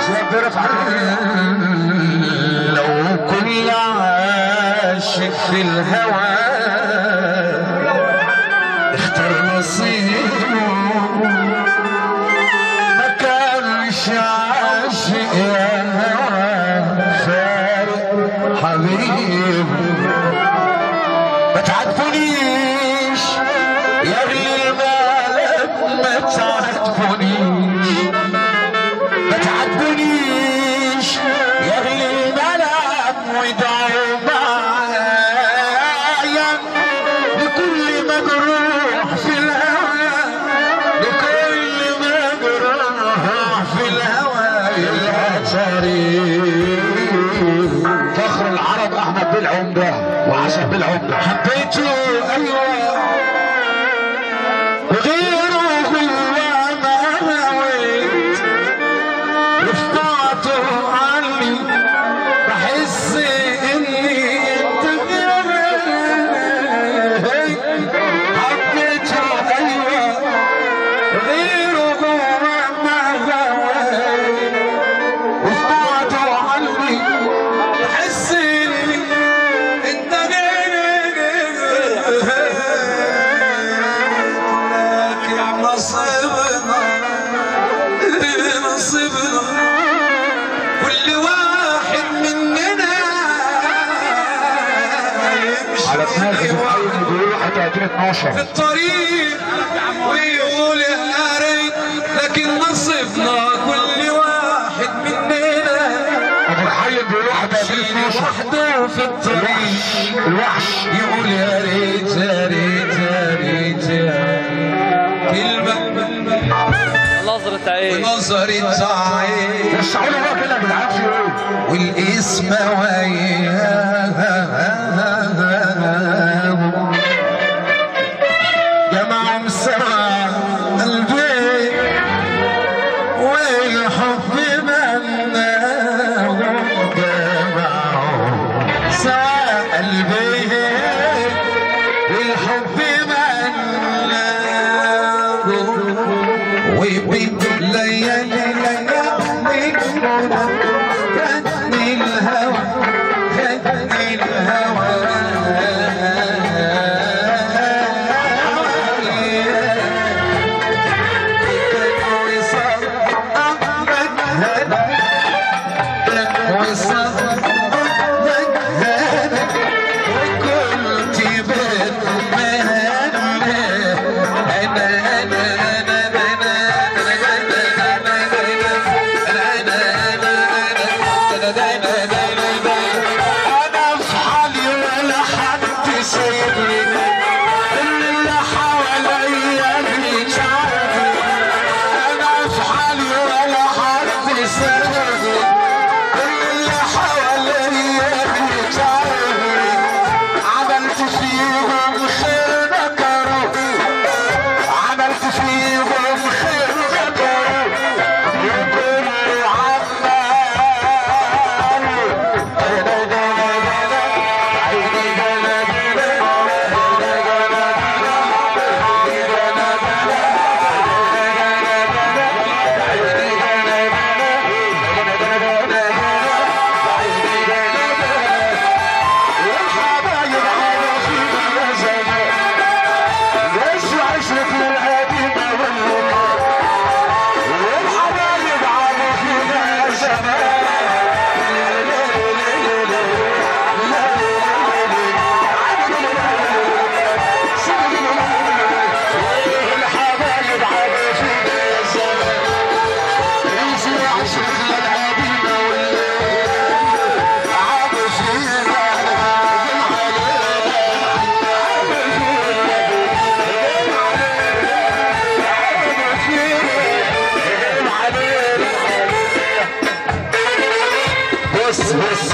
شباب رفع لو كل عاشق في الهوى اختار نصيبه ما كانش عاشق يا هوى فارق حبيبه ما تعاتبونيش يا اغلي المالك ما تعاتبونيش ما تعاتبونيش يا اغلي الملك وادعوا معايا لكل مجروح في الهوى لكل مجروح في الهوى يلقى طريق فخر العرب احمد بالعمده وعشق بالعمده حبيته ايوه وغيره هو ما هويت رفعته عني بحس اني انت حبيته ايوه غيره هو ما هويت رفعته عني بحس اني انت لكن نصيبنا نصيبنا كل واحد مننا على دماغي يمشي بتحيي بيقولوا حتى 12 في الطريق ويقول يا ريت لكن نصيبنا كل واحد مننا ابو الحي بيقولوا حتى يمشي 12 لوحده في الطريق الوحش يقول يا ريت يا ريت يا ريت يا كلمة نظرة عين ونظرة عين وسعوا له بقى كده يا جدعان في ايه؟ والاسم وياه جمعهم سوا قلبي والحب مناهم جمعهم سوا قلبي والحب مناهم وبيت ليالي ليالي خدني الهوى خدني الهوى وكنت بتمنى انا انا انا انا في حالي ولا حد سايبني اللي حواليا بيتعبني انا في حالي ولا حد سايبني اللي حواليا بيتعبني عملت فيهم خير نكروا عملت فيهم خير نكروا وكله عمال والحبايب عارفين يا زمان ليش عشرة القديمة والوقت والحبايب عارفين يا زمان الحبايب عارفين يا زمان ليش عشرة القديمة والوقت عارفين بص بص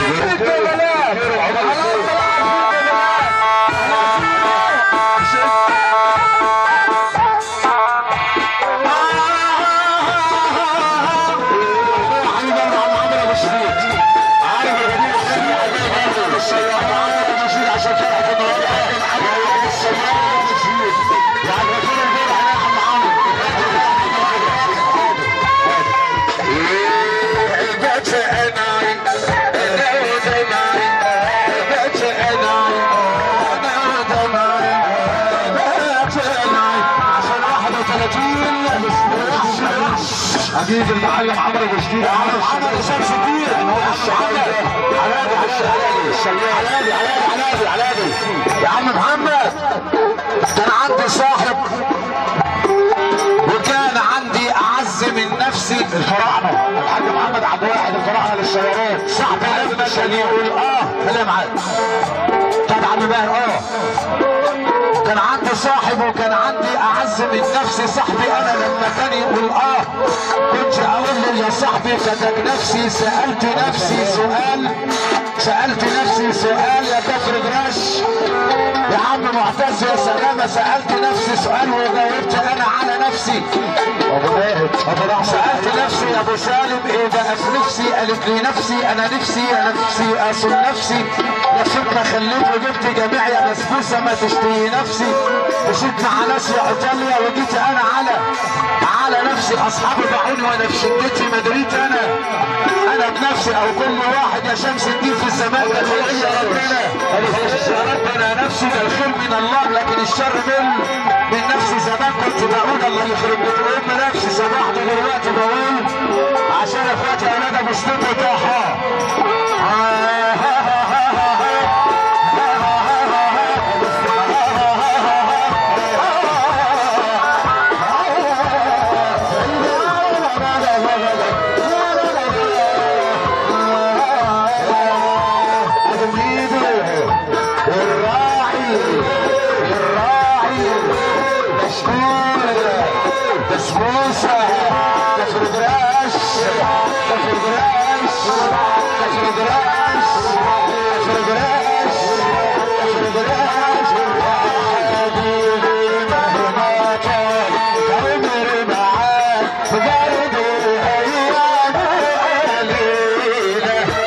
بات عيناي انا ودمعي بات عيناي انا ودمعي بات عيناي عشان 31 اكيد المعلم عمرو ابو جديد عمرو عمرو شمس الدين علادي علادي علادي علادي يا عم محمد كان عندي صاحب وكان عندي اعز من نفسي الفراعنه الحاج محمد عبد الواحد الفراعنه للسيارات صاحبي لازم عشان يقول اه خليها معايا طبعا بقى اه كان عندي صاحب وكان عندي اعز من نفسي صاحبي انا لما كان يقول اه كنت اقول له يا صاحبي فتك نفسي سالت نفسي سؤال سالت نفسي سؤال يا كفر جراش يا عم معتز يا سلامة سألت نفسي سؤال وجاوبت أنا على نفسي أبو ناهد أبو سألت نفسي يا أبو سالم إيه بقى في نفسي قالت لي نفسي أنا نفسي أنا نفسي أصل نفسي يا فكرة خليت وجبت جميع يا بسبوسة ما تشتهي نفسي مشيت مع ناس يا إيطاليا وجيت أنا على على نفسي أصحابي باعوني وأنا في شدتي ما دريت أنا أنا بنفسي أو كل واحد يا شمس الدين في الزمان ده خلقي يا ربنا يا ربنا نفسي ده الخير من الله لكن الشر من من نفسي زمان كنت بقول الله يخرب بيت ام نفسي سمحت دلوقتي بقول عشان اخواتي اولاد ابو سنين وطه والراعي الراعي مشكور بسبوسة كفر جراش كفر جراش كفر جراش كفر جراش كفر جراش حبيبي مهما كان عمري معاك بجد ايام قليله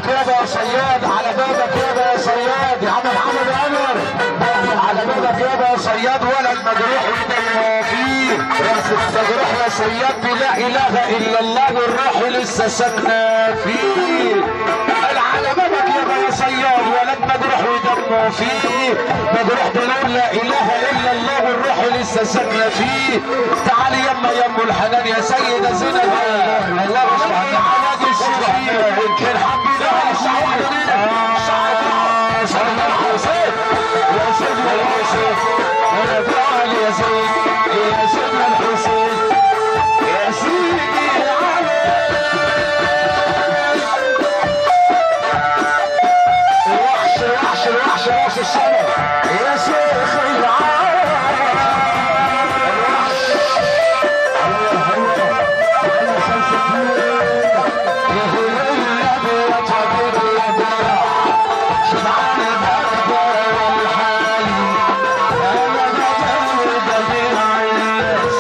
بابك يابا يا صياد على بابك يابا يا صياد يا عم محمد عمر على بابك يابا يا صياد ولا المجروح يدم فيه المجروح يا صياد بلا اله الا الله والروح لسه ساكنه فيه قال على بابك يابا يا صياد ولد مجروح ودمه فيه مجروح بنقول لا اله الا الله والروح لسه ساكنه فيه تعالي يما يم الحنان يا سيدة زينب الله يصلح حنان الشريف الحمد لله الشعب الشعب صلى الله عليه وسلم يا سيدنا الحسين يا فعل يا زين يا سيدنا الحسين يا سيدي العالم الوحش الوحش الوحش راس السنة يا شيخ العالم الوحش هو هو انا شمس الدين يا هلال النبي يا طبيب الوداع شبعان البرد والحال انا بدل جميع الناس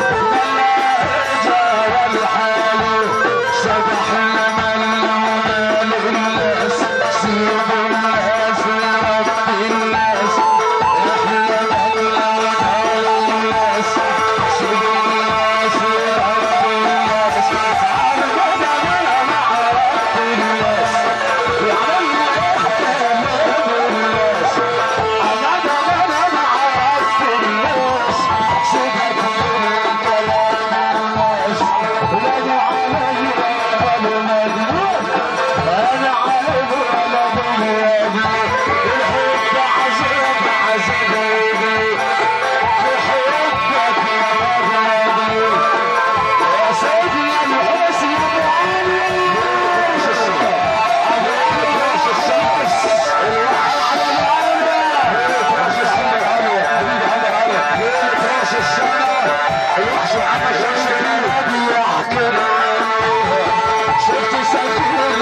ملاجا والحال سبح الملعون للناس سيب الناس لرب الناس احنا ملعون للناس سيب الناس لرب الناس على بدل مع رب الناس وعلى الناس على بدل مع رب الناس سيبك من كلام الناس لا علي ولا مجنون انا عارف ولا بنادي الحب عذاب عذاب في حبك يا غالي يا سيدنا الحسن شفت سكين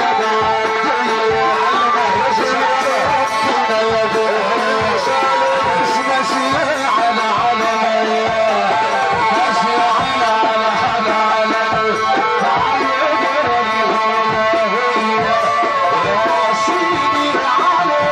ماشي على على ماشي على على على على تعال يا سيدي علي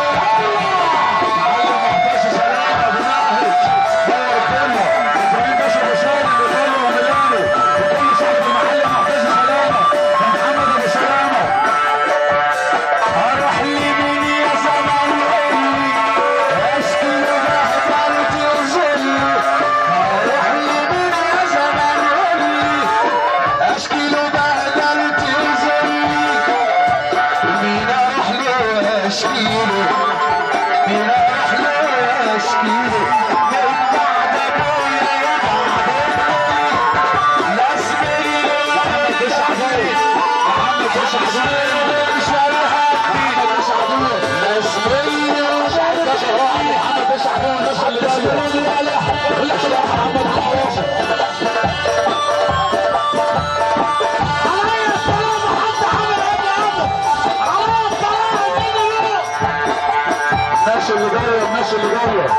اروح لمين يا زمان قولي اشكي وبهدلت وزلي اروح لمين يا زمان قولي اشكي وبهدلت وزلي مين اروح له اشكي له مين اروح له اشكي له من بعد ابويا يا بعد لا اسمي محمد تسعدون محمد تسعدون محمد تسعدون لا اسمي محمد تسعدون محمد تسعدون لا لا لا محمد تسعدون الناس اللي جايه الناس اللي جايه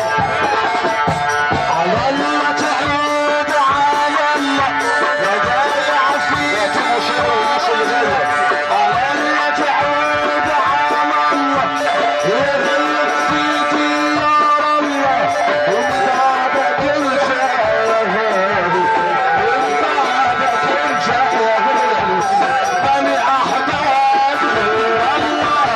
على الله تعود على الله يا جاي عفيت المشير والناس اللي جايه على الله تعود على الله يا غير فيك يا الله ومن بعدك الجاهل ومن بعدك الجاهل بني احباب الله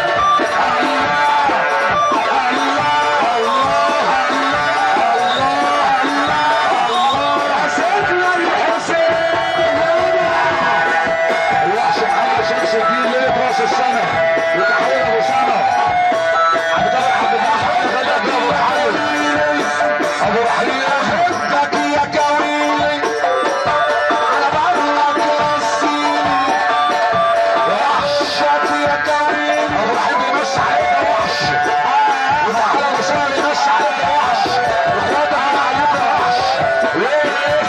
وحشك يا كريم ابو رحيم بيمشي عليك يا وحش وتعالى وسام بيمشي عليك يا وحش واخواتك انا عليك يا وحش ليه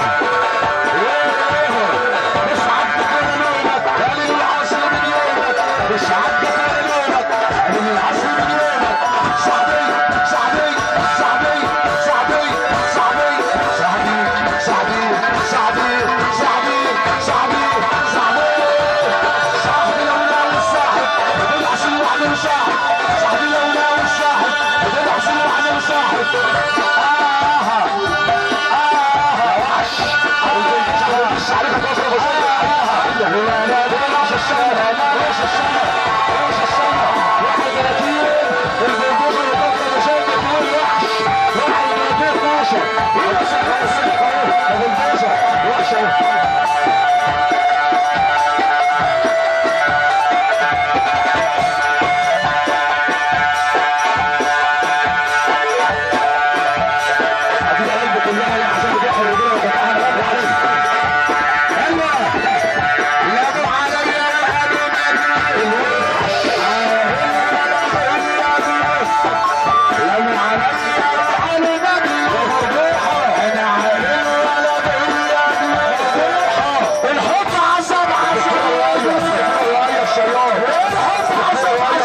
ليه مش عاجبك انا نومك قال العصر من يومك مش عاجبك انا نومك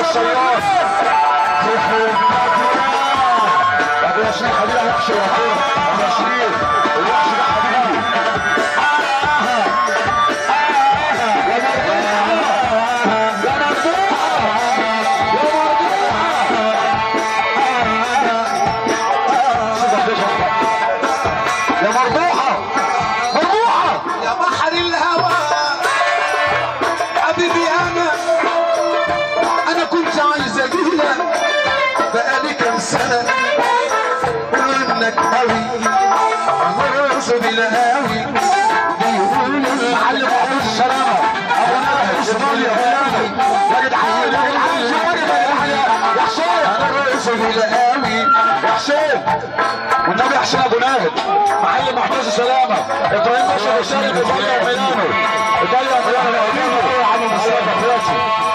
الصياد في حبك يا ابو ياسمين خلينا وحش يا اخويا ابو ياسمين الوحش ده حبيبي يا مربوحة يا مربوحة يا مربوحة مربوحة يا بحر الهوى حبيبي انا انا كنت عايز اجيلك بقالي كام سنه منك قوي مرقص بالهاوي بيقولوا معلم ابو السلامة ابو نبي استراليا يا جدعان يا جدعان يا جدعان يا حسين انا رقص بالهاوي يا حسين والنبي حسين ابو ناهد معلم محفوظ سلامة ابراهيم باشا بشاري بيضيع ميلانو بيضيع ميلانو يا عم مسلم اخواتي